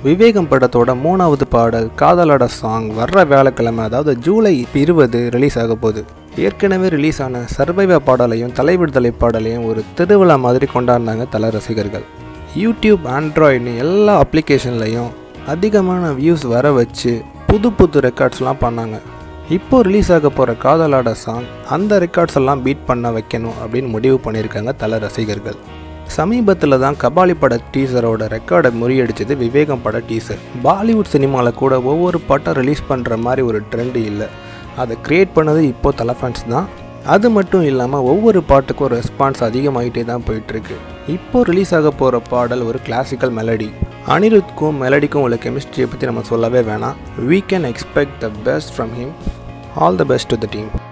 விவேகம் படத்தோட மூணாவது பாடல் காதலோட சாங் வர்ற வேலைக்கிழமை அதாவது ஜூலை இருபது ரிலீஸ் ஆக போகுது ஏற்கனவே ரிலீஸ் ஆன சர்வைவ பாடலையும் தலைவிடுதலை பாடலையும் ஒரு திருவிழா மாதிரி கொண்டாடினாங்க தல ரசிகர்கள் யூடியூப் ஆண்ட்ராய்டுன்னு எல்லா அப்ளிகேஷன்லையும் அதிகமான வியூஸ் வர வச்சு புது புது ரெக்கார்ட்ஸ்லாம் பண்ணாங்க இப்போ ரிலீஸ் ஆக போகிற காதலாட சாங் அந்த ரெக்கார்ட்ஸ் எல்லாம் பீட் பண்ண வைக்கணும் அப்படின்னு முடிவு பண்ணியிருக்காங்க தல ரசிகர்கள் சமீபத்தில் தான் கபாலி பட டீசரோட ரெக்கார்டை முறியடிச்சது விவேகம் பட டீசர் பாலிவுட் சினிமாவில் கூட ஒவ்வொரு படம் ரிலீஸ் பண்ணுற மாதிரி ஒரு ட்ரெண்டு இல்லை அதை க்ரியேட் பண்ணது இப்போது தலை ஃபேன்ஸ் தான் அது மட்டும் இல்லாமல் ஒவ்வொரு பாட்டுக்கும் ரெஸ்பான்ஸ் அதிகமாகிட்டே தான் போயிட்டுருக்கு இப்போ ரிலீஸ் ஆக போகிற பாடல் ஒரு கிளாசிக்கல் மெலடி அனிருத்க்கும் மெலடிக்கும் உள்ள கெமிஸ்ட்ரியை பற்றி நம்ம சொல்லவே வேணாம் we can expect the best from him all the best to the team